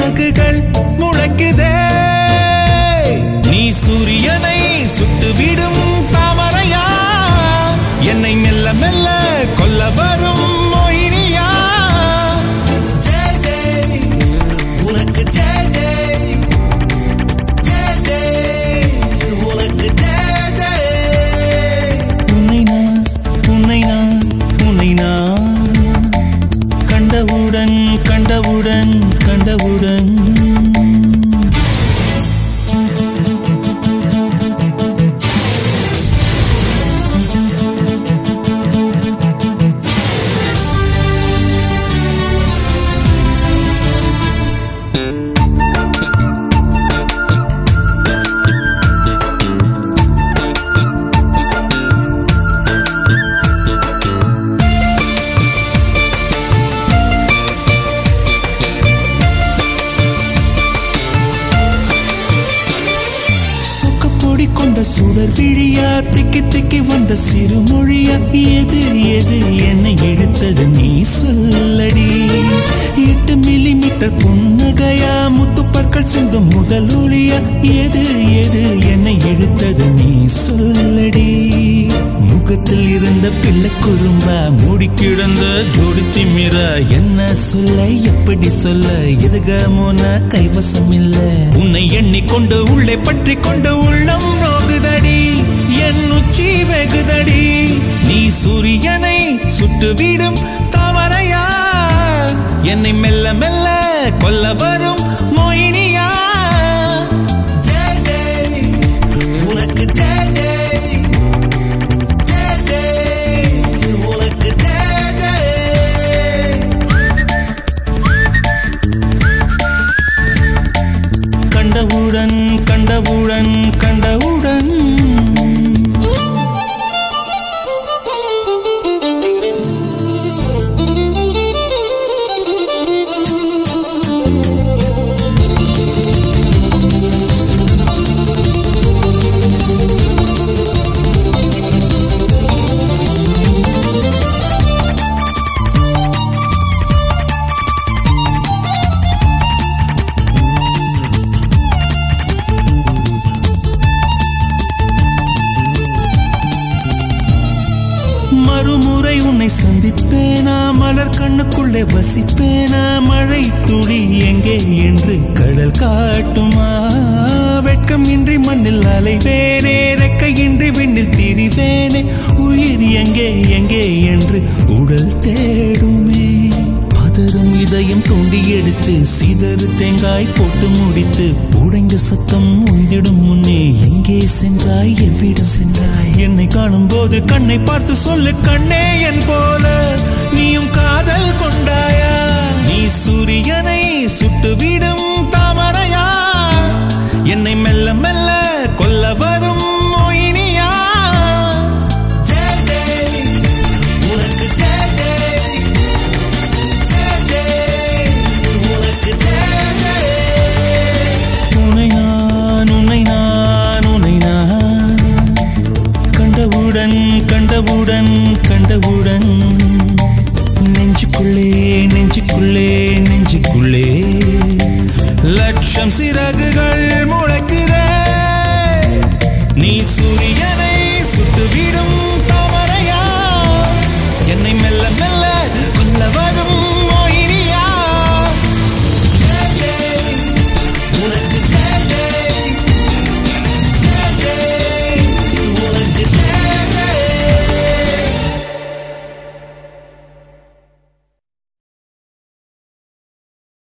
சிறகுகள் முளைக்குதே நீ சூரியனை சுட்டுவிடும் தாமரையா என்னை மெல்ல மெல்ல கொல்ல வரும் மொயினியா ஜெய் ஜெய் உனக்கு ஜெய் ஜெய் ஜெய் ஜெய் உனக்கு ஜெய் ஜெய் உன்னை நான் உன்னை நான் உன்னை நான் கண்டவுடன் கண்டவுடன் கண்டவுடன் சொக்கப்பொடி கொண்ட சுடர் விழியா திக்கி திக்கி வந்த சிறுமொழியா எது எது என்னை இழுத்தது நீ சொல்லடி எட்டு மில்லி மீட்டர் புன்னகையா முத்து பற்கள் சிந்தும் முதல் ஒளியா எது எது என்னை இழுத்தது நீ சொல்லடி முகத்தில் இருந்த பிள்ளை குறும்பா மூடி கிடந்த ஜோடி திமிரா என்ன சொல்ல எப்படி சொல்ல எதுக மோன கைவசம் இல்ல உன்னை எண்ணிக்கொண்டு உள்ளே பற்றி கொண்டு உள்ளம் நோகுதடி என் உச்சி வெகுதடி நீ சூரியனை சுட்டுவிடும் தாமரையா என்னை மெல்ல மெல்ல கொல்ல வரும் மோயினியா ஜெய் ஜெய் உனக்கு ஜெய் ஜெய் ஜெய் ஜெய் உனக்கு ஜெய் ஜெய் கண்டவுடன் கண்டவுடன் கண்டவுடன் மறுமுறை உன்னை சந்திப்பேனா மலர் கண்ணுக்குள்ளே வசிப்பேனா மழை துளி எங்கே என்று கடல் காட்டுமா வெட்கமின்றி மண்ணில் அலைவேனே ரெக்கையின்றி விண்ணில் திரிவேனே உயிர் எங்கே எங்கே என்று உடல் தேடுமே பதறும் இதயம் தோண்டி எடுத்து சிதறு தேங்காய் போட்டு முடித்து உடைந்த சத்தம் உந்திடும் முன்னே எங்கே சென்றாய் எவ்விடம் சென்றாய் என்னை காணும் போது கண்ணை பார்த்து சொல்லு கண்ணே என் போல நீயும் காதல் கொண்டாயா நீ சூரியனை சுட்டுவிடும் தாமரையா என்னை மெல்ல மெல்ல கொல்ல வரும் மோயினியா ஜெய் ஜெய் உனக்கு ஜெய் ஜெய் ஜெய் ஜெய் உனக்கு ஜெய் ஜெய் உன்னை நான் உன்னை நான் உன்னை நான் கண்டவுடன் கண்டவுடன் கண்டவுடன் நெஞ்சுக்குள்ளே நெஞ்சுக்குள்ளே நெஞ்சுக்குள்ளே லட்சம் சிறகுகள் முளைக்குதே